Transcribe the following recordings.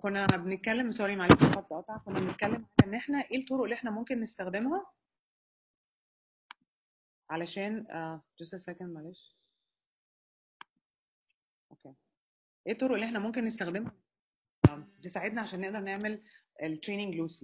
كنا بنتكلم سوري معلش الخط قطع كنا بنتكلم عن ان احنا ايه الطرق اللي احنا ممكن نستخدمها علشان uh, just a second معلش اوكي ايه الطرق اللي احنا ممكن نستخدمها آه، تساعدنا عشان نقدر نعمل التريننج لوسلي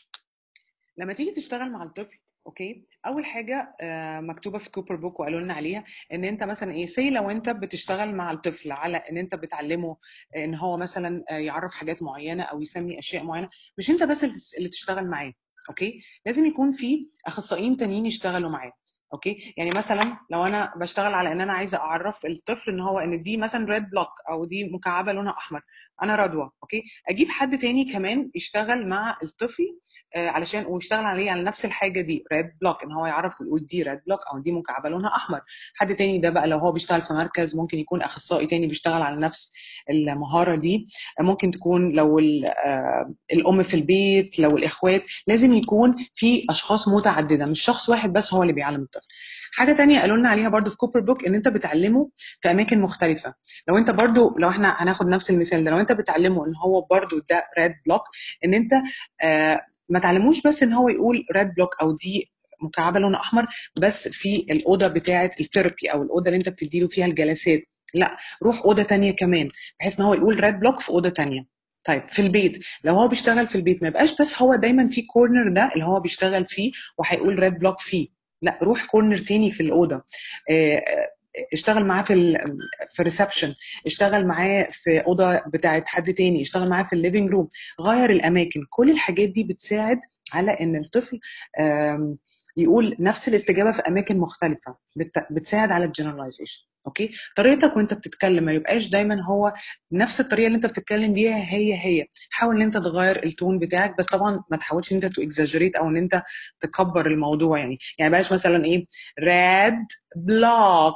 لما تيجي تشتغل مع الطفل اوكي اول حاجه آه، مكتوبه في كوبر بوك وقالوا لنا عليها ان انت مثلا ايه سي لو انت بتشتغل مع الطفل على ان انت بتعلمه ان هو مثلا آه، يعرف حاجات معينه او يسمي اشياء معينه مش انت بس اللي تس- اللي تشتغل معاه اوكي لازم يكون في اخصائيين تانيين يشتغلوا معاه اوكي يعني مثلا لو انا بشتغل على ان انا عايزه اعرف الطفل ان هو ان دي مثلا ريد بلوك او دي مكعبه لونها احمر انا رضوى اوكي اجيب حد تاني كمان يشتغل مع الطفل آه، علشان ويشتغل عليه على نفس الحاجه دي ريد بلوك ان هو يعرف يقول دي ريد بلوك او دي مكعبه لونها احمر حد تاني ده بقى لو هو بيشتغل في مركز ممكن يكون اخصائي تاني بيشتغل على نفس المهاره دي آه، ممكن تكون لو ال- آه، الام في البيت لو الاخوات لازم يكون في اشخاص متعدده مش شخص واحد بس هو اللي بيعلم الطفل حاجه تانية قالوا لنا عليها برضو في كوبر بوك ان انت بتعلمه في اماكن مختلفه لو انت برضو لو احنا هناخد نفس المثال ده لو انت بتعلمه ان هو برضو ده ريد بلوك ان انت آه ما تعلموش بس ان هو يقول ريد بلوك او دي مكعبه لون احمر بس في الاوضه بتاعه الثيرابي او الاوضه اللي انت بتديله فيها الجلسات لا روح اوضه تانية كمان بحيث ان هو يقول ريد بلوك في اوضه تانية طيب في البيت لو هو بيشتغل في البيت ما يبقاش بس هو دايما في كورنر ده اللي هو بيشتغل فيه وهيقول ريد بلوك فيه لا روح كورنر تاني في الاوضه آه، آه، اشتغل معاه في ال في الريسبشن اشتغل معاه في اوضه بتاعت حد تاني اشتغل معاه في الليفينج روم غير الاماكن كل الحاجات دي بتساعد على ان الطفل آم، يقول نفس الاستجابه في اماكن مختلفه بت- بتساعد على الجنراليزيشن اوكي طريقتك وانت بتتكلم ما يبقاش دايما هو نفس الطريقه اللي انت بتتكلم بيها هي هي حاول ان انت تغير التون بتاعك بس طبعا ما تحاولش ان انت تو اكزاجريت او ان انت تكبر الموضوع يعني يعني بلاش مثلا ايه راد بلوك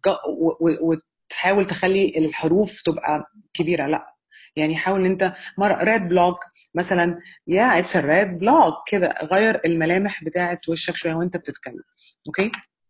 وتحاول تخلي الحروف تبقى كبيره لا يعني حاول ان انت مره ريد بلوك مثلا يا اتس ريد بلوك كده غير الملامح بتاعه وشك شويه وانت بتتكلم اوكي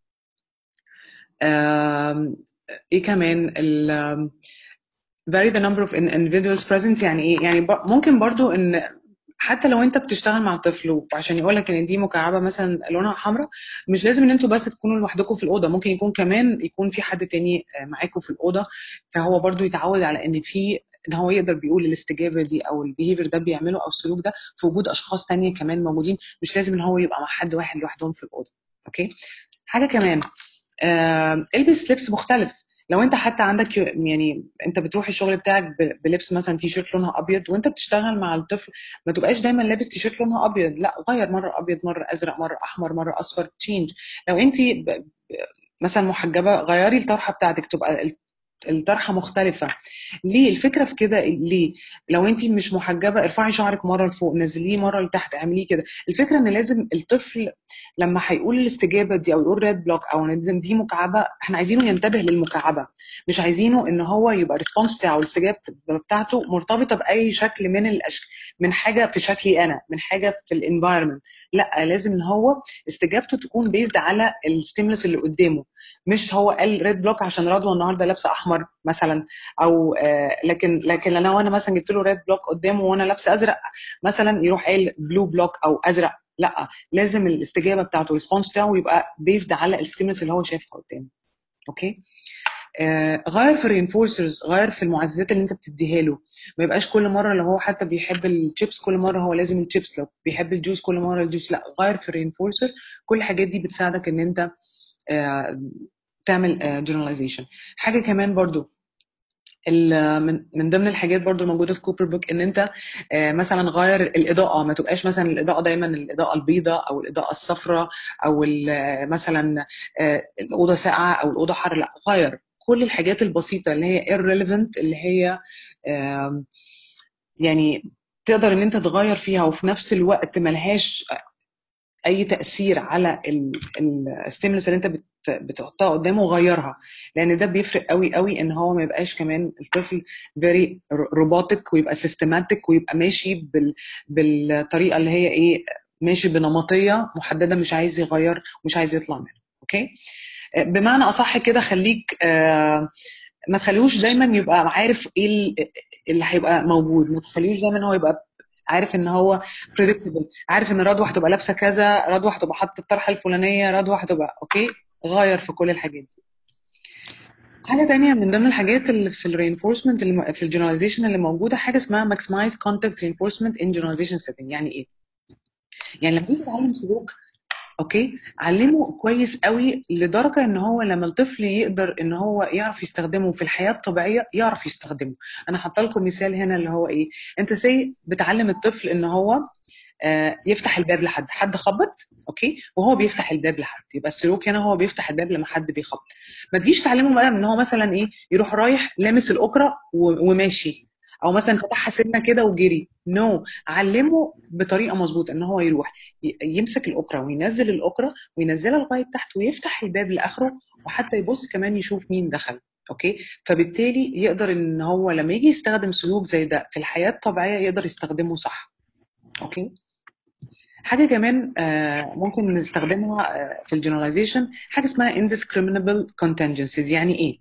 آم، ايه كمان ال آم، vary the number of in- individuals present يعني ايه يعني ب- ممكن برضو ان حتى لو انت بتشتغل مع طفل وعشان يقول لك ان دي مكعبه مثلا لونها حمراء مش لازم ان انتوا بس تكونوا لوحدكم في الاوضه ممكن يكون كمان يكون في حد تاني آه، معاكم في الاوضه فهو برضو يتعود على ان في ان هو يقدر بيقول الاستجابه دي او البيهيفير ده بيعمله او السلوك ده في وجود اشخاص تانية كمان موجودين مش لازم ان هو يبقى مع حد واحد لوحدهم في الاوضه اوكي حاجه كمان آه، البس لبس مختلف لو انت حتى عندك يعني انت بتروح الشغل بتاعك ب- بلبس مثلا تي شيرت لونها ابيض وانت بتشتغل مع الطفل ما تبقاش دايما لابس تي شيرت لونها ابيض لا غير مره ابيض مره ازرق مره احمر مره اصفر تشينج لو انت ب- ب- مثلا محجبه غيري الطرحه بتاعتك تبقى ال- الطرحه مختلفه ليه الفكره في كده ليه لو انت مش محجبه ارفعي شعرك مره لفوق نزليه مره لتحت اعمليه كده الفكره ان لازم الطفل لما هيقول الاستجابه دي او يقول ريد بلوك او ان دي مكعبه احنا عايزينه ينتبه للمكعبه مش عايزينه ان هو يبقى الريسبونس بتاعه الاستجابه بتاعته مرتبطه باي شكل من الاشكال من حاجه في شكلي انا من حاجه في الانفايرمنت لا لازم ان هو استجابته تكون بيزد على الستيمولس اللي قدامه مش هو قال ريد بلوك عشان رضوى النهارده لابسه احمر مثلا او آه لكن لكن انا وانا مثلا جبت له ريد بلوك قدامه وانا لابسه ازرق مثلا يروح قايل بلو بلوك او ازرق لا لازم الاستجابه بتاعته الريسبونس بتاعه يبقى بيزد على الستيمولس اللي هو شايفها قدامه اوكي آه غير في الرينفورسرز غير في المعززات اللي انت بتديها له ما يبقاش كل مره لو هو حتى بيحب الشيبس كل مره هو لازم الشيبس لو بيحب الجوس كل مره الجوس لا غير في الرينفورسر كل الحاجات دي بتساعدك ان انت آه تعمل جنراليزيشن حاجه كمان برضو ال- من من ضمن الحاجات برضو الموجوده في كوبر بوك ان انت آه، مثلا غير الاضاءه ما تبقاش مثلا الاضاءه دايما الاضاءه البيضاء او الاضاءه الصفراء او ال- مثلا آه، الاوضه ساقعه او الاوضه حر لا غير كل الحاجات البسيطه اللي هي irrelevant اللي هي آم، يعني تقدر ان انت تغير فيها وفي نفس الوقت ملهاش اي تاثير على الستيمولس اللي انت بت- بتحطها قدامه غيرها لان ده بيفرق قوي قوي ان هو ما يبقاش كمان الطفل فيري روبوتك ويبقى سيستماتيك ويبقى ماشي بال بالطريقه اللي هي ايه ماشي بنمطيه محدده مش عايز يغير ومش عايز يطلع منها اوكي بمعنى اصح كده خليك آه ما تخليهوش دايما يبقى عارف ايه ال- اللي هيبقى موجود ما تخليهوش دايما هو يبقى عارف ان هو بريدكتبل عارف ان رضوى هتبقى لابسه كذا رضوى هتبقى حاطه الطرحه الفلانيه رضوى هتبقى اوكي غير في كل الحاجات دي حاجه تانية من ضمن الحاجات اللي في الرينفورسمنت اللي م- في الجنراليزيشن اللي موجوده حاجه اسمها ماكسمايز كونتاكت رينفورسمنت ان جنراليزيشن سيتنج يعني ايه يعني لما تيجي تتعلم سلوك اوكي علمه كويس قوي لدرجه ان هو لما الطفل يقدر ان هو يعرف يستخدمه في الحياه الطبيعيه يعرف يستخدمه انا حاطه لكم مثال هنا اللي هو ايه انت سي بتعلم الطفل ان هو آه، يفتح الباب لحد حد خبط اوكي وهو بيفتح الباب لحد يبقى السلوك هنا هو بيفتح الباب لما حد بيخبط ما تجيش تعلمه بقى ان هو مثلا ايه يروح رايح لامس الاكره و- وماشي او مثلا فتحها سنه كده وجري نو no. علمه بطريقه مظبوطه ان هو يروح ي- يمسك الاكره وينزل الاكره وينزلها لغايه تحت ويفتح الباب لاخره وحتى يبص كمان يشوف مين دخل اوكي فبالتالي يقدر ان هو لما يجي يستخدم سلوك زي ده في الحياه الطبيعيه يقدر يستخدمه صح اوكي حاجه كمان آه، ممكن نستخدمها آه، في الجنراليزيشن حاجه اسمها indiscriminable contingencies يعني ايه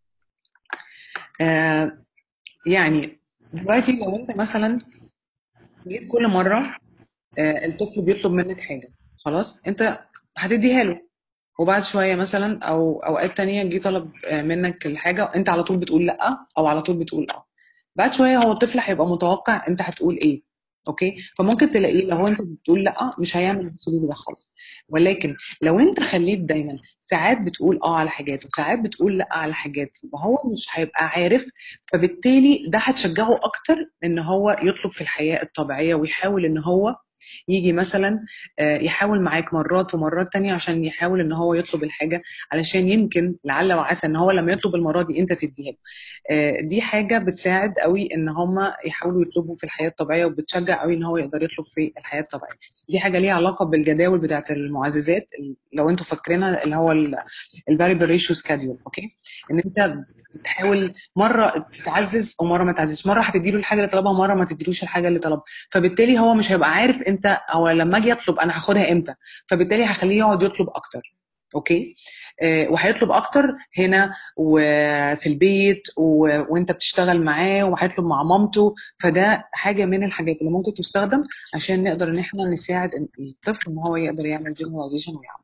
آه، يعني دلوقتي لو انت مثلا جيت كل مره آه، الطفل بيطلب منك حاجه خلاص انت هتديها له وبعد شويه مثلا او اوقات تانية جه طلب آه، منك الحاجه انت على طول بتقول لا او على طول بتقول اه بعد شويه هو الطفل هيبقى متوقع انت هتقول ايه اوكي فممكن تلاقيه لو انت بتقول لا مش هيعمل السلوك ده خالص ولكن لو انت خليت دايما ساعات بتقول اه على حاجات وساعات بتقول لا على حاجات وهو مش هيبقى عارف فبالتالي ده هتشجعه اكتر ان هو يطلب في الحياه الطبيعيه ويحاول ان هو يجي مثلا آه، يحاول معاك مرات ومرات تانية عشان يحاول ان هو يطلب الحاجه علشان يمكن لعل وعسى ان هو لما يطلب المره دي انت تديها له آه، دي حاجه بتساعد قوي ان هم يحاولوا يطلبوا في الحياه الطبيعيه وبتشجع قوي ان هو يقدر يطلب في الحياه الطبيعيه دي حاجه ليها علاقه بالجداول بتاعه المعززات ال- لو انتوا فاكرينها اللي هو الفاريبل ريشيو سكادول اوكي ان انت بتحاول مره تتعزز ومره ما تعززش مره هتديله الحاجه اللي طلبها ومره ما تديلوش الحاجه اللي طلبها فبالتالي هو مش هيبقى عارف انت او لما اجي اطلب انا هاخدها امتى فبالتالي هخليه يقعد يطلب اكتر اوكي آه وهيطلب اكتر هنا وفي البيت و... وانت بتشتغل معاه وهيطلب مع مامته فده حاجه من الحاجات اللي ممكن تستخدم عشان نقدر ان احنا نساعد الطفل ان هو يقدر يعمل جنراليزيشن ويعمل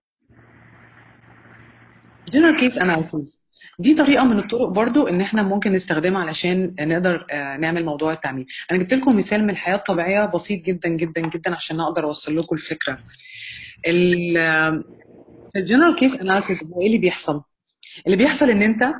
جنرال كيس اناليسيس دي طريقه من الطرق برضو ان احنا ممكن نستخدمها علشان نقدر آه، نعمل موضوع التعميم انا جبت لكم مثال من الحياه الطبيعيه بسيط جدا جدا جدا عشان اقدر اوصل لكم الفكره الجنرال كيس اناليسيس هو ايه اللي بيحصل اللي بيحصل ان انت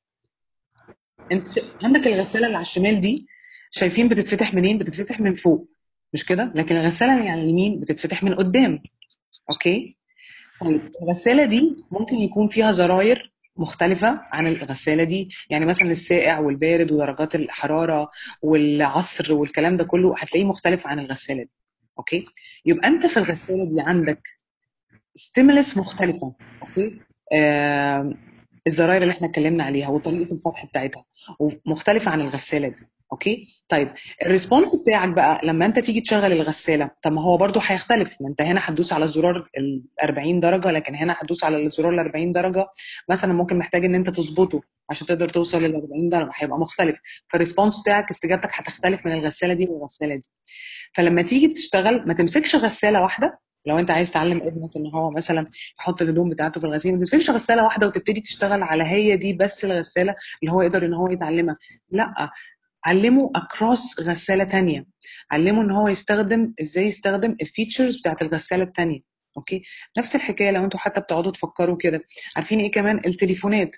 انت ش- عندك الغساله اللي على الشمال دي شايفين بتتفتح منين بتتفتح من فوق مش كده لكن الغساله اللي على اليمين بتتفتح من قدام اوكي طيب الغسالة دي ممكن يكون فيها زراير مختلفة عن الغسالة دي يعني مثلا الساقع والبارد ودرجات الحرارة والعصر والكلام ده كله هتلاقيه مختلف عن الغسالة دي اوكي يبقى انت في الغسالة دي عندك ستيمولس مختلفة اوكي آه الزراير اللي احنا اتكلمنا عليها وطريقة الفتح بتاعتها ومختلفة عن الغسالة دي اوكي طيب الريسبونس بتاعك بقى لما انت تيجي تشغل الغسالة طب ما هو برضو هيختلف ما انت هنا هتدوس على الزرار ال 40 درجة لكن هنا هتدوس على الزرار ال 40 درجة مثلا ممكن محتاج ان انت تظبطه عشان تقدر توصل لل 40 درجة هيبقى مختلف فالريسبونس بتاعك استجابتك هتختلف من الغسالة دي للغسالة دي فلما تيجي تشتغل ما تمسكش غسالة واحدة لو انت عايز تعلم ابنك ان هو مثلا يحط الهدوم بتاعته في الغسيل ما تمسكش غساله واحده وتبتدي تشتغل على هي دي بس الغساله اللي هو يقدر ان هو يتعلمها لا علمه اكروس غساله تانية علمه ان هو يستخدم ازاي يستخدم الفيتشرز بتاعت الغساله التانية اوكي نفس الحكايه لو انتوا حتى بتقعدوا تفكروا كده عارفين ايه كمان التليفونات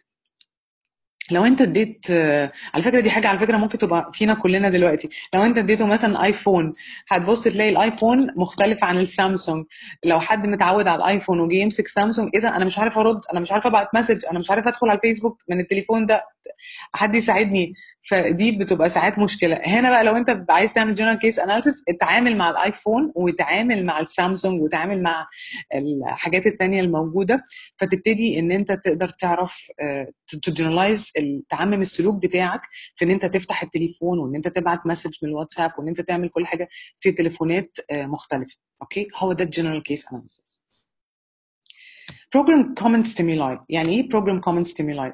لو انت اديت آه، على فكره دي حاجه على فكره ممكن تبقى فينا كلنا دلوقتي لو انت اديته مثلا ايفون هتبص تلاقي الايفون مختلف عن السامسونج لو حد متعود على الايفون وجي يمسك سامسونج ايه ده انا مش عارف ارد انا مش عارف ابعت مسج انا مش عارف ادخل على الفيسبوك من التليفون ده حد يساعدني فدي بتبقى ساعات مشكله هنا بقى لو انت عايز تعمل جنرال كيس اناليسيس اتعامل مع الايفون وتعامل مع السامسونج وتعامل مع الحاجات التانية الموجوده فتبتدي ان انت تقدر تعرف تجنرالايز تعمم السلوك بتاعك في ان انت تفتح التليفون وان انت تبعت مسج من الواتساب وان انت تعمل كل حاجه في تليفونات آه، مختلفه اوكي هو ده الجنرال كيس اناليسيس بروجرام كومن ستيمولاي يعني ايه بروجرام كومن ستيمولاي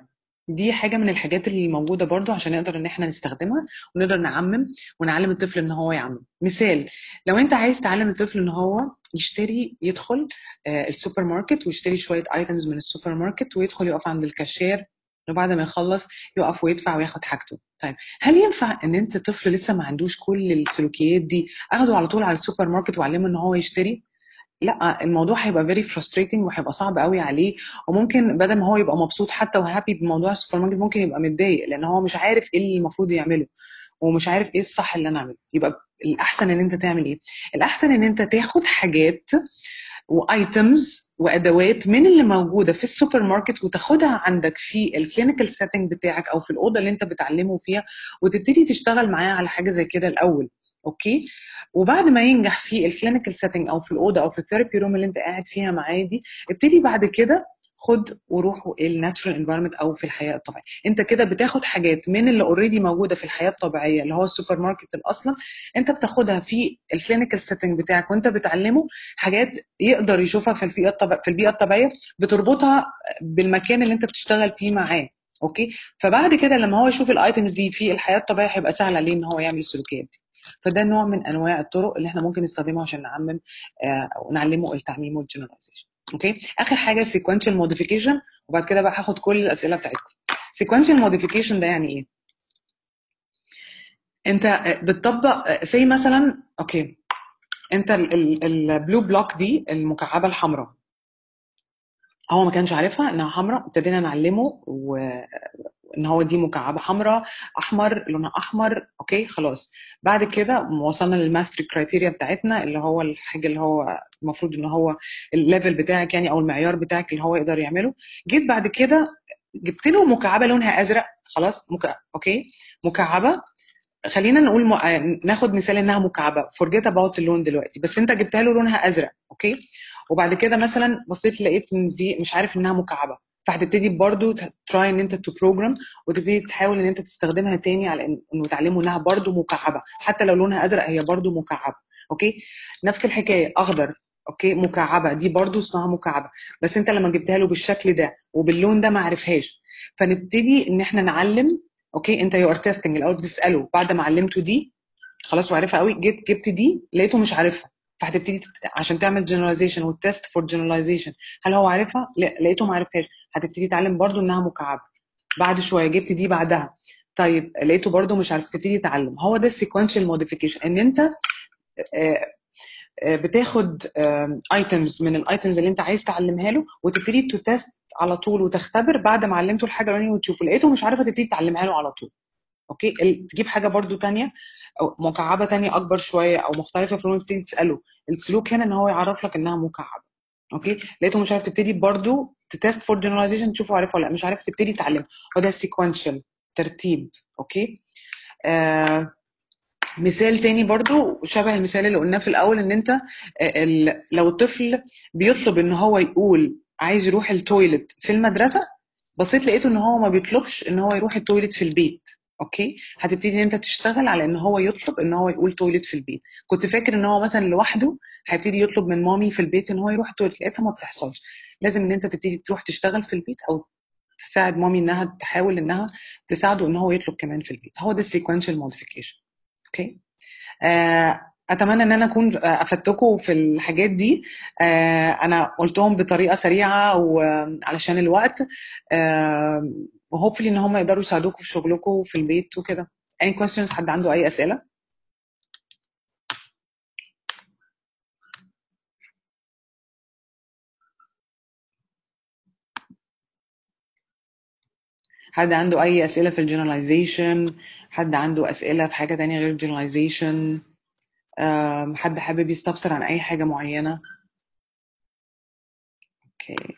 دي حاجه من الحاجات اللي موجوده برضو عشان نقدر ان احنا نستخدمها ونقدر نعمم ونعلم الطفل ان هو يعمم مثال لو انت عايز تعلم الطفل ان هو يشتري يدخل آه، السوبر ماركت ويشتري شويه ايتمز من السوبر ماركت ويدخل يقف عند الكاشير وبعد ما يخلص يقف ويدفع وياخد حاجته طيب هل ينفع ان انت طفل لسه ما عندوش كل السلوكيات دي اخده على طول على السوبر ماركت وعلمه ان هو يشتري لا الموضوع هيبقى فيري frustrating وهيبقى صعب قوي عليه وممكن بدل ما هو يبقى مبسوط حتى وهابي بموضوع السوبر ماركت ممكن يبقى متضايق لان هو مش عارف ايه اللي المفروض يعمله ومش عارف ايه الصح اللي انا اعمله يبقى الاحسن ان انت تعمل ايه الاحسن ان انت تاخد حاجات وايتمز وادوات من اللي موجوده في السوبر ماركت وتاخدها عندك في الكلينيكال سيتنج بتاعك او في الاوضه اللي انت بتعلمه فيها وتبتدي تشتغل معاه على حاجه زي كده الاول اوكي وبعد ما ينجح في الكلينيكال سيتنج او في الاوضه او في الثيرابي روم اللي انت قاعد فيها معاه دي ابتدي بعد كده خد وروح الناتشرال انفايرمنت او في الحياه الطبيعيه انت كده بتاخد حاجات من اللي اوريدي موجوده في الحياه الطبيعيه اللي هو السوبر ماركت اصلا انت بتاخدها في الكلينيكال سيتنج بتاعك وانت بتعلمه حاجات يقدر يشوفها في البيئه الطبيعيه في البيئه الطبيعيه بتربطها بالمكان اللي انت بتشتغل فيه معاه اوكي فبعد كده لما هو يشوف الايتمز دي في الحياه الطبيعيه هيبقى سهل عليه ان هو يعمل السلوكيات دي فده نوع من انواع الطرق اللي احنا ممكن نستخدمها عشان نعمم آه، او نعلمه التعميم والجنراليزيشن اوكي اخر حاجه سيكونشال موديفيكيشن وبعد كده بقى هاخد كل الاسئله بتاعتكم سيكونشال موديفيكيشن ده يعني ايه انت بتطبق زي مثلا اوكي انت البلو بلوك دي المكعبه الحمراء هو ما كانش عارفها انها حمراء ابتدينا نعلمه وان هو دي مكعبه حمراء احمر لونها احمر اوكي خلاص بعد كده وصلنا للماستري كرايتيريا بتاعتنا اللي هو الحاجه اللي هو المفروض ان هو الليفل بتاعك يعني او المعيار بتاعك اللي هو يقدر يعمله جيت بعد كده جبت له مكعبه لونها ازرق خلاص مك... اوكي مكعبه خلينا نقول م... ناخد مثال انها مكعبه فورجيت اباوت اللون دلوقتي بس انت جبتها له لونها ازرق اوكي وبعد كده مثلا بصيت لقيت ان دي مش عارف انها مكعبه فهتبتدي برضو تراي ان انت تو بروجرام وتبتدي تحاول ان انت تستخدمها تاني على انه تعلمه انها برضو مكعبه حتى لو لونها ازرق هي برضو مكعبه اوكي نفس الحكايه اخضر اوكي مكعبه دي برضو اسمها مكعبه بس انت لما جبتها له بالشكل ده وباللون ده ما عرفهاش فنبتدي ان احنا نعلم اوكي انت يو ار تيستنج الاول بتساله بعد ما علمته دي خلاص وعارفها قوي جيت جبت دي لقيته مش عارفها فهتبتدي عشان تعمل جنراليزيشن والتست فور جنراليزيشن هل هو عارفها؟ لا لقيته ما عرفهاش هتبتدي تعلم برضو انها مكعبه بعد شويه جبت دي بعدها طيب لقيته برضو مش عارف تبتدي تعلم هو ده السيكونشال موديفيكيشن ان انت بتاخد ايتمز من الايتمز اللي انت عايز تعلمها له وتبتدي تو تيست على طول وتختبر بعد ما علمته الحاجه الاولانيه وتشوفه لقيته مش عارفه تبتدي تعلمها له على طول اوكي تجيب حاجه برضو تانية او مكعبه تانية اكبر شويه او مختلفه في اللون تبتدي تساله السلوك هنا ان هو يعرف لك انها مكعبه اوكي لقيته مش عارف تبتدي برضو تتست فور جنراليزيشن تشوفه عارف ولا لا مش عارف تبتدي تعلم هو ده السيكونشال ترتيب اوكي آه مثال تاني برضو شبه المثال اللي قلناه في الاول ان انت لو الطفل بيطلب ان هو يقول عايز يروح التويلت في المدرسه بصيت لقيته ان هو ما بيطلبش ان هو يروح التويلت في البيت اوكي هتبتدي ان انت تشتغل على ان هو يطلب ان هو يقول تويلت في البيت كنت فاكر ان هو مثلا لوحده هيبتدي يطلب من مامي في البيت ان هو يروح التويلت لقيتها ما بتحصلش لازم ان انت تبتدي تروح تشتغل في البيت او تساعد مامي انها تحاول انها تساعده ان هو يطلب كمان في البيت هو ده السيكونشال موديفيكيشن اوكي آه اتمنى ان انا اكون افدتكم في الحاجات دي آه انا قلتهم بطريقه سريعه وعلشان الوقت آه وهوبفلي ان هم يقدروا يساعدوكم في شغلكم في البيت وكده any questions حد عنده اي اسئله حد عنده اي اسئله في الجنراليزيشن حد عنده اسئله في حاجه تانية غير الجنراليزيشن حد حابب يستفسر عن اي حاجه معينه اوكي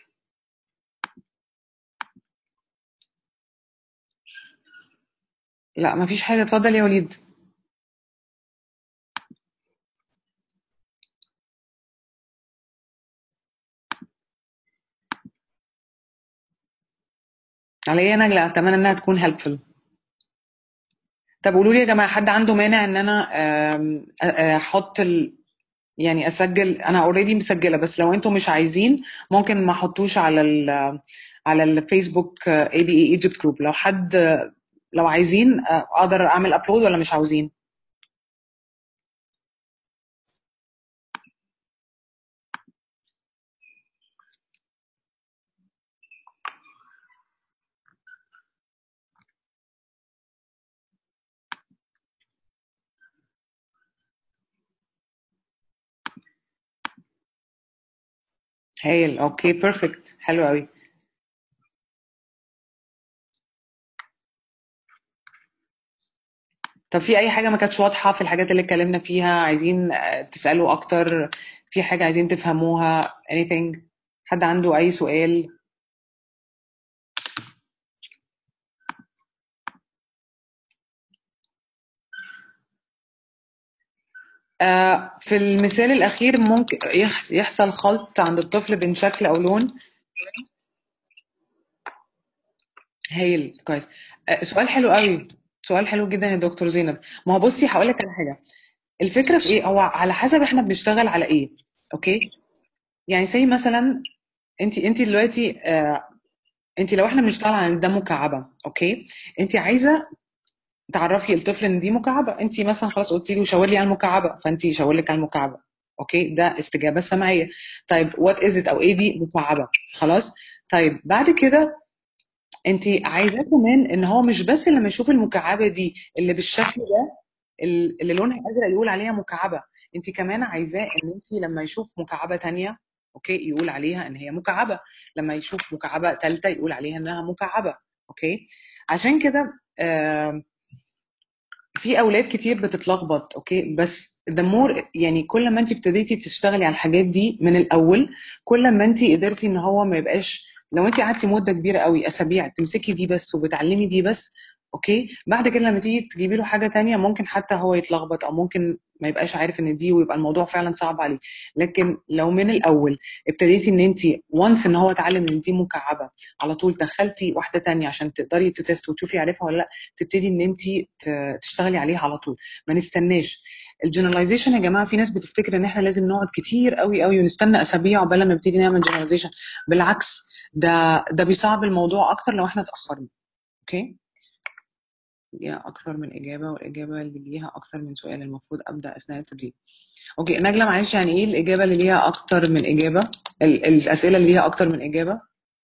لا مفيش حاجه اتفضل يا وليد عليا انا لا اتمنى انها تكون هيلبفul طب قولوا لي يا جماعه حد عنده مانع ان انا احط ال... يعني اسجل انا اوريدي مسجله بس لو انتم مش عايزين ممكن ما احطوش على ال على الفيسبوك اي بي اي ايجيبت جروب لو حد لو عايزين اقدر اعمل ابلود ولا مش عاوزين هايل اوكي بيرفكت حلو قوي طب في اي حاجه ما كانتش واضحه في الحاجات اللي اتكلمنا فيها عايزين تسالوا اكتر في حاجه عايزين تفهموها anything حد عنده اي سؤال آه في المثال الاخير ممكن يحصل خلط عند الطفل بين شكل او لون هايل كويس آه سؤال حلو قوي سؤال حلو جدا يا دكتور زينب ما هو بصي هقول لك على حاجه الفكره في ايه هو على حسب احنا بنشتغل على ايه اوكي يعني زي مثلا انت انت دلوقتي آه انت لو احنا بنشتغل على ده مكعبه اوكي انت عايزه تعرفي الطفل ان دي مكعبه انت مثلا خلاص قلتي له شاور لي على المكعبه فانت شاور لك على المكعبه اوكي ده استجابه سمعيه طيب وات از ات او ايه دي مكعبه خلاص طيب بعد كده انت عايزاه كمان ان هو مش بس لما يشوف المكعبه دي اللي بالشكل ده اللي لونها ازرق يقول عليها مكعبه انت كمان عايزاه ان انت لما يشوف مكعبه تانية اوكي يقول عليها ان هي مكعبه لما يشوف مكعبه ثالثه يقول عليها انها مكعبه اوكي عشان كده آه في اولاد كتير بتتلخبط اوكي بس the more يعني كل ما انت ابتديتي تشتغلي على الحاجات دي من الاول كل ما انت قدرتي ان هو ما يبقاش لو انت قعدتي مده كبيره قوي اسابيع تمسكي دي بس وبتعلمي دي بس اوكي بعد كده لما تيجي تجيبي له حاجه تانية ممكن حتى هو يتلخبط او ممكن ما يبقاش عارف ان دي ويبقى الموضوع فعلا صعب عليه لكن لو من الاول ابتديتي ان انت وانس ان هو اتعلم ان دي مكعبه على طول دخلتي واحده تانية عشان تقدري تتست وتشوفي عارفها ولا لا تبتدي ان انت تشتغلي عليها على طول ما نستناش الجنراليزيشن يا جماعه في ناس بتفتكر ان احنا لازم نقعد كتير قوي قوي ونستنى اسابيع عقبال ما نبتدي نعمل جنراليزيشن بالعكس ده ده بيصعب الموضوع اكتر لو احنا اتاخرنا اوكي ليها اكثر من اجابه والاجابه اللي ليها اكثر من سؤال المفروض ابدا اثناء التدريب اوكي نجله معلش يعني ايه الاجابه اللي ليها اكتر من اجابه ال- الاسئله اللي ليها اكتر من اجابه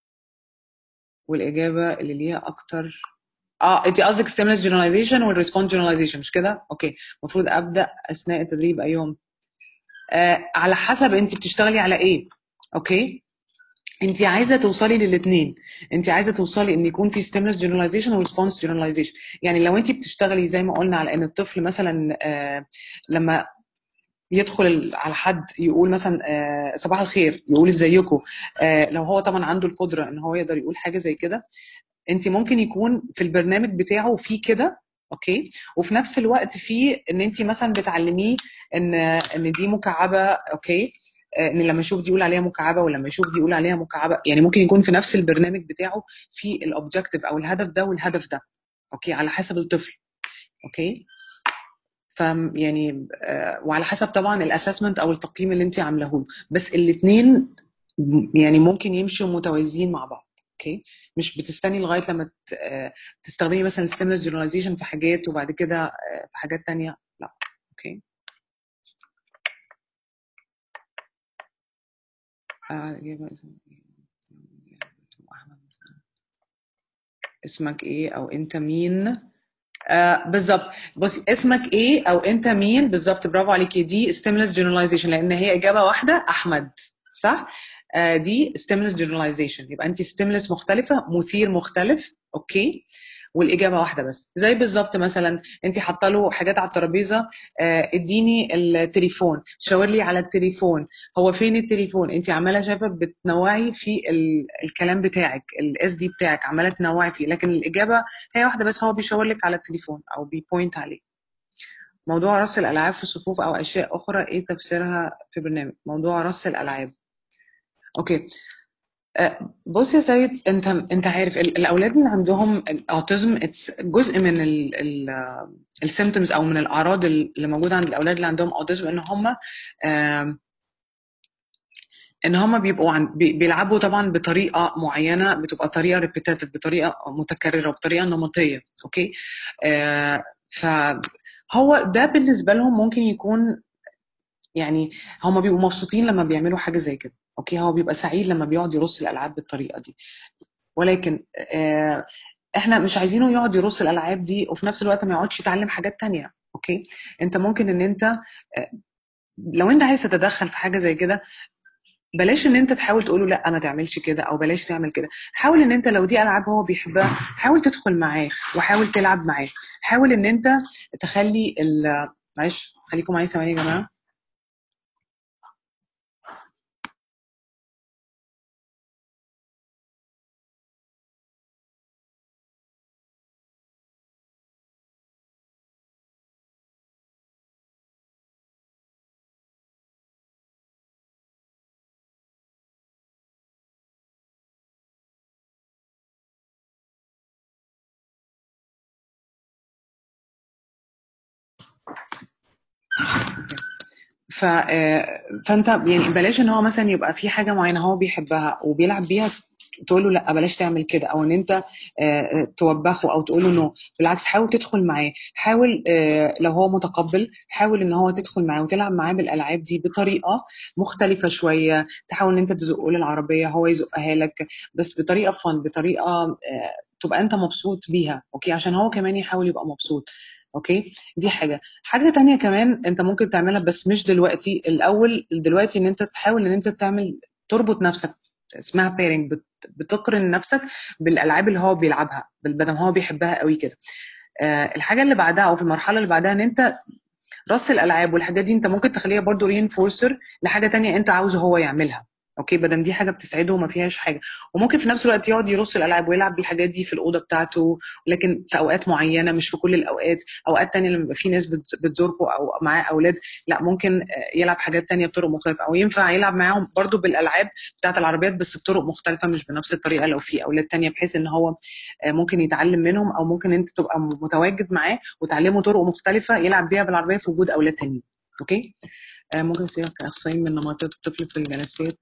والاجابه اللي ليها اكتر اه انت قصدك stimulus generalization والresponse generalization مش كده اوكي المفروض ابدا اثناء التدريب ايهم آه على حسب انت بتشتغلي على ايه اوكي انت عايزه توصلي للاثنين انت عايزه توصلي ان يكون في stimulus generalization و response generalization يعني لو انت بتشتغلي زي ما قلنا على ان الطفل مثلا آه لما يدخل على حد يقول مثلا آه صباح الخير يقول ازيكم آه لو هو طبعا عنده القدره ان هو يقدر يقول حاجه زي كده انت ممكن يكون في البرنامج بتاعه في كده اوكي وفي نفس الوقت في ان انت مثلا بتعلميه ان ان دي مكعبه اوكي ان لما يشوف دي يقول عليها مكعبه ولما يشوف دي يقول عليها مكعبه يعني ممكن يكون في نفس البرنامج بتاعه في الاوبجكتيف او الهدف ده والهدف ده اوكي على حسب الطفل اوكي ف يعني آه وعلى حسب طبعا الاسسمنت او التقييم اللي انت عاملاه له بس الاثنين يعني ممكن يمشوا متوازيين مع بعض اوكي مش بتستني لغايه لما تستخدمي مثلا stimulus generalization في حاجات وبعد كده في حاجات تانية لا اوكي اسمك ايه او انت مين آه بالظبط بصي اسمك ايه او انت مين بالظبط برافو عليكي دي stimulus generalization لان هي اجابه واحده احمد صح آه دي stimulus generalization يبقى انت stimulus مختلفه مثير مختلف اوكي والاجابه واحده بس زي بالظبط مثلا انت حاطه له حاجات على الترابيزه آه اديني التليفون شاور لي على التليفون هو فين التليفون انت عماله شايفه بتنوعي في ال... الكلام بتاعك الاس دي بتاعك عماله تنوعي فيه لكن الاجابه هي واحده بس هو بيشاور لك على التليفون او بيبوينت عليه موضوع رص الالعاب في الصفوف او اشياء اخرى ايه تفسيرها في برنامج موضوع رص الالعاب اوكي بص يا سيد انت انت عارف الاولاد اللي عندهم الاوتيزم جزء من السيمتومز او من الاعراض اللي موجوده عند الاولاد اللي عندهم اوتيزم ان هم ان هم بيبقوا عن بي- بيلعبوا طبعا بطريقه معينه بتبقى طريقه ريبيتاتيف بطريقه متكرره وبطريقه نمطيه اوكي آه فهو ده بالنسبه لهم ممكن يكون يعني هم بيبقوا مبسوطين لما بيعملوا حاجه زي كده اوكي هو بيبقى سعيد لما بيقعد يرص الالعاب بالطريقه دي ولكن آه احنا مش عايزينه يقعد يرص الالعاب دي وفي نفس الوقت ما يقعدش يتعلم حاجات تانية اوكي انت ممكن ان انت آه، لو انت عايز تتدخل في حاجه زي كده بلاش ان انت تحاول تقول له لا ما تعملش كده او بلاش تعمل كده حاول ان انت لو دي العاب هو بيحبها حاول تدخل معاه وحاول تلعب معاه حاول ان انت تخلي ال معلش خليكم معايا ثواني يا جماعه ف آه، فانت يعني بلاش ان هو مثلا يبقى في حاجه معينه هو بيحبها وبيلعب بيها تقول له لا بلاش تعمل كده او ان انت آه، توبخه او تقول له نو بالعكس حاول تدخل معاه حاول آه، لو هو متقبل حاول ان هو تدخل معاه وتلعب معاه بالالعاب دي بطريقه مختلفه شويه تحاول ان انت تزقه للعربيه هو يزقها لك بس بطريقه فن بطريقه آه، تبقى انت مبسوط بيها اوكي عشان هو كمان يحاول يبقى مبسوط اوكي دي حاجه حاجه تانية كمان انت ممكن تعملها بس مش دلوقتي الاول دلوقتي ان انت تحاول ان انت تعمل تربط نفسك اسمها بيرنج بتقرن نفسك بالالعاب اللي هو بيلعبها بدل هو بيحبها قوي كده آه الحاجه اللي بعدها او في المرحله اللي بعدها ان انت رص الالعاب والحاجات دي انت ممكن تخليها برضو رينفورسر لحاجه تانية انت عاوزه هو يعملها اوكي بدل دي حاجه بتسعده وما فيهاش حاجه وممكن في نفس الوقت يقعد يرص الالعاب ويلعب بالحاجات دي في الاوضه بتاعته لكن في اوقات معينه مش في كل الاوقات اوقات تانية لما يبقى في ناس بت- بتزوركم او معاه اولاد لا ممكن آه، يلعب حاجات تانية بطرق مختلفه او ينفع يلعب معاهم برضو بالالعاب بتاعت العربيات بس بطرق مختلفه مش بنفس الطريقه لو في اولاد تانية بحيث ان هو آه، ممكن يتعلم منهم او ممكن انت تبقى متواجد معاه وتعلمه طرق مختلفه يلعب بيها بالعربيه في وجود اولاد تانيين اوكي آه، ممكن يصير كاخصائي من نمطات الطفل في الجلسات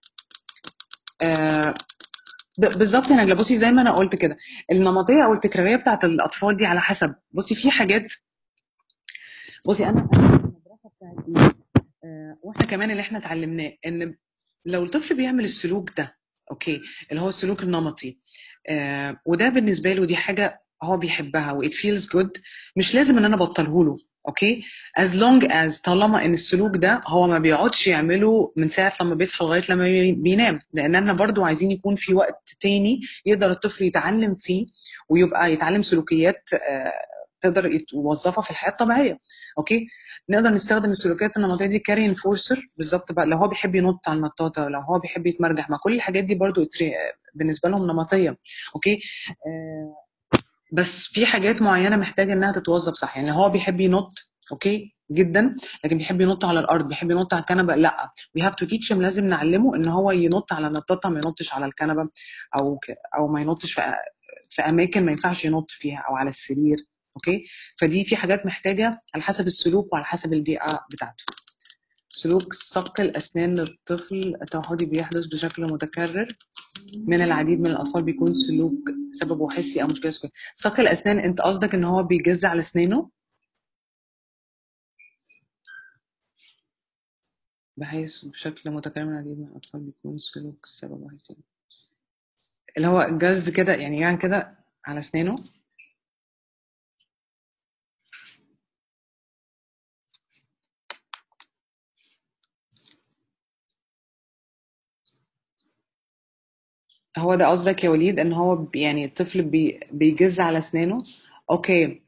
آه، ب- بالظبط يا نجله بصي زي ما انا قلت كده النمطيه او التكراريه بتاعت الاطفال دي على حسب بصي في حاجات بصي انا أنا المدرسه بتاعتي آه، واحنا كمان اللي احنا اتعلمناه ان لو الطفل بيعمل السلوك ده اوكي اللي هو السلوك النمطي آه، وده بالنسبه له دي حاجه هو بيحبها و it feels good مش لازم ان انا ابطله له اوكي as long as طالما ان السلوك ده هو ما بيقعدش يعمله من ساعه لما بيصحى لغايه لما بي- بينام لان احنا برضو عايزين يكون في وقت تاني يقدر الطفل يتعلم فيه ويبقى يتعلم سلوكيات آه، تقدر يوظفها في الحياه الطبيعيه اوكي نقدر نستخدم السلوكيات النمطيه دي كاري انفورسر بالظبط بقى لو هو بيحب ينط على النطاطه لو هو بيحب يتمرجح ما كل الحاجات دي برضو اتري- بالنسبه لهم نمطيه اوكي آه، بس في حاجات معينه محتاجه انها تتوظف صح يعني هو بيحب ينط اوكي جدا لكن بيحب ينط على الارض بيحب ينط على الكنبه لا we have to teach him لازم نعلمه ان هو ينط على النطاطه ما ينطش على الكنبه او ك... او ما ينطش في في اماكن ما ينفعش ينط فيها او على السرير اوكي فدي في حاجات محتاجه على حسب السلوك وعلى حسب البيئه بتاعته سلوك صق الاسنان للطفل التوحدي بيحدث بشكل متكرر من العديد من الاطفال بيكون سلوك سببه حسي او مشكله سلوكيه صق الاسنان انت قصدك ان هو بيجز على اسنانه بحيث بشكل متكرر من العديد من الاطفال بيكون سلوك سببه حسي اللي هو جز كده يعني يعني كده على اسنانه هو ده قصدك يا وليد ان هو بي- يعني الطفل بي بيجز على اسنانه اوكي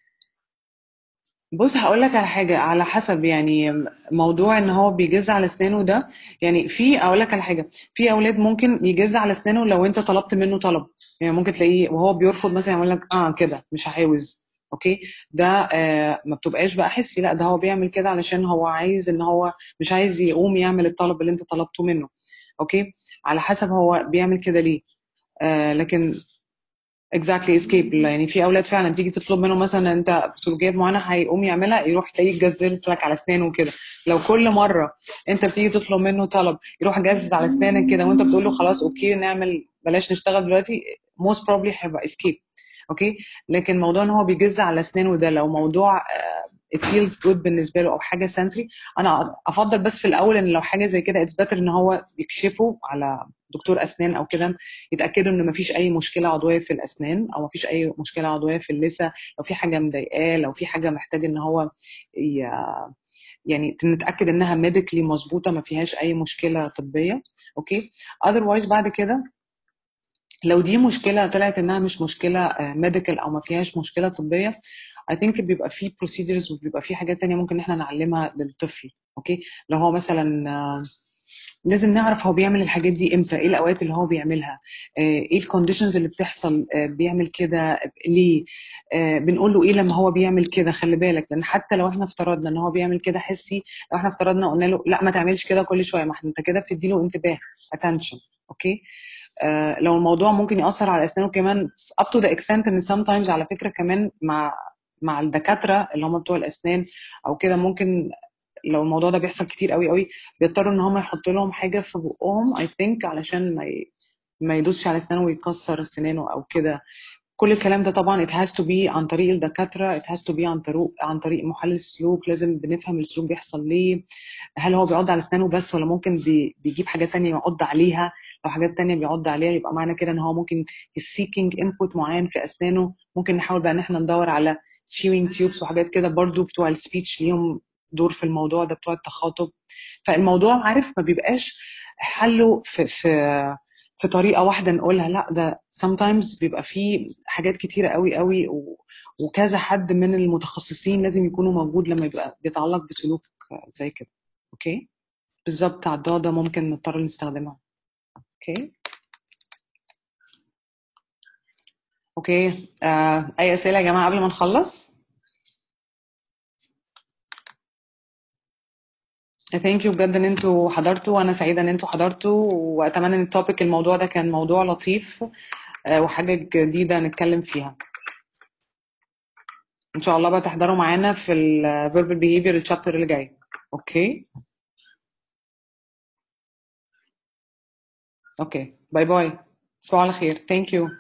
بص هقول لك على حاجه على حسب يعني موضوع ان هو بيجز على اسنانه ده يعني في اقول لك على حاجه في اولاد ممكن يجز على اسنانه لو انت طلبت منه طلب يعني ممكن تلاقيه وهو بيرفض مثلا يقول لك اه كده مش عاوز اوكي ده آه ما بتبقاش بقى حسي لا ده هو بيعمل كده علشان هو عايز ان هو مش عايز يقوم يعمل الطلب اللي انت طلبته منه اوكي على حسب هو بيعمل كده ليه آه لكن اكزاكتلي اسكيب يعني في اولاد فعلا تيجي تطلب منه مثلا انت سلوكيات معينه هيقوم يعملها يروح تلاقيه جزز لك على اسنانه وكده لو كل مره انت بتيجي تطلب منه طلب يروح جزز على اسنانك كده وانت بتقول له خلاص اوكي نعمل بلاش نشتغل دلوقتي موست بروبلي هيبقى اسكيب اوكي لكن موضوع ان هو بيجز على اسنانه ده لو موضوع it feels good بالنسبه له او حاجه سنسري انا افضل بس في الاول ان لو حاجه زي كده اتس بيتر ان هو يكشفه على دكتور اسنان او كده يتاكدوا ان مفيش اي مشكله عضويه في الاسنان او مفيش اي مشكله عضويه في اللثه لو في حاجه مضايقاه لو في حاجه محتاج ان هو ي... يعني نتاكد انها ميديكلي مظبوطه ما فيهاش اي مشكله طبيه اوكي اذروايز بعد كده لو دي مشكله طلعت انها مش مشكله ميديكال او ما فيهاش مشكله طبيه اي ثينك بيبقى في بروسيدرز وبيبقى في حاجات تانية ممكن احنا نعلمها للطفل اوكي لو هو مثلا آه، لازم نعرف هو بيعمل الحاجات دي امتى ايه الاوقات اللي هو بيعملها آه، ايه الكونديشنز اللي بتحصل آه، بيعمل كده ليه آه، بنقول له ايه لما هو بيعمل كده خلي بالك لان حتى لو احنا افترضنا ان هو بيعمل كده حسي لو احنا افترضنا قلنا له لا ما تعملش كده كل شويه ما احنا انت كده بتدي له انتباه attention اوكي آه، لو الموضوع ممكن ياثر على اسنانه كمان up to the extent ان sometimes على فكره كمان مع مع الدكاتره اللي هم بتوع الاسنان او كده ممكن لو الموضوع ده بيحصل كتير قوي قوي بيضطروا ان هم يحطوا لهم حاجه في بقهم اي ثينك علشان ما ي... ما يدوسش على اسنانه ويكسر سنانه او كده كل الكلام ده طبعا it has to be عن طريق الدكاتره it has to be عن طريق عن طريق محلل السلوك لازم بنفهم السلوك بيحصل ليه هل هو بيعض على اسنانه بس ولا ممكن بي... بيجيب حاجات تانية يعض عليها لو حاجات تانية بيعض عليها يبقى معنى كده ان هو ممكن seeking input معين في اسنانه ممكن نحاول بقى ان احنا ندور على chewing tubes وحاجات كده برضو بتوع السبيتش ليهم دور في الموضوع ده بتوع التخاطب فالموضوع عارف ما بيبقاش حله في في في طريقه واحده نقولها لا ده sometimes بيبقى فيه حاجات كتيره قوي قوي و- وكذا حد من المتخصصين لازم يكونوا موجود لما يبقى بيتعلق بسلوك زي كده اوكي بالظبط عضاده ممكن نضطر نستخدمها اوكي اوكي آه، اي اسئله يا جماعه قبل ما نخلص ثانك يو بجد ان انتوا حضرتوا وانا سعيده ان انتوا حضرتوا واتمنى ان التوبيك الموضوع ده كان موضوع لطيف آه، وحاجه جديده نتكلم فيها ان شاء الله بقى تحضروا معانا في ال verbal behavior الشابتر اللي جاي اوكي اوكي باي باي تصبحوا على خير ثانك يو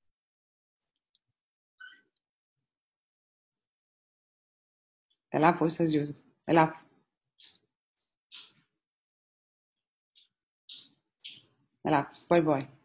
العفو استاذ يوسف العفو العفو باي باي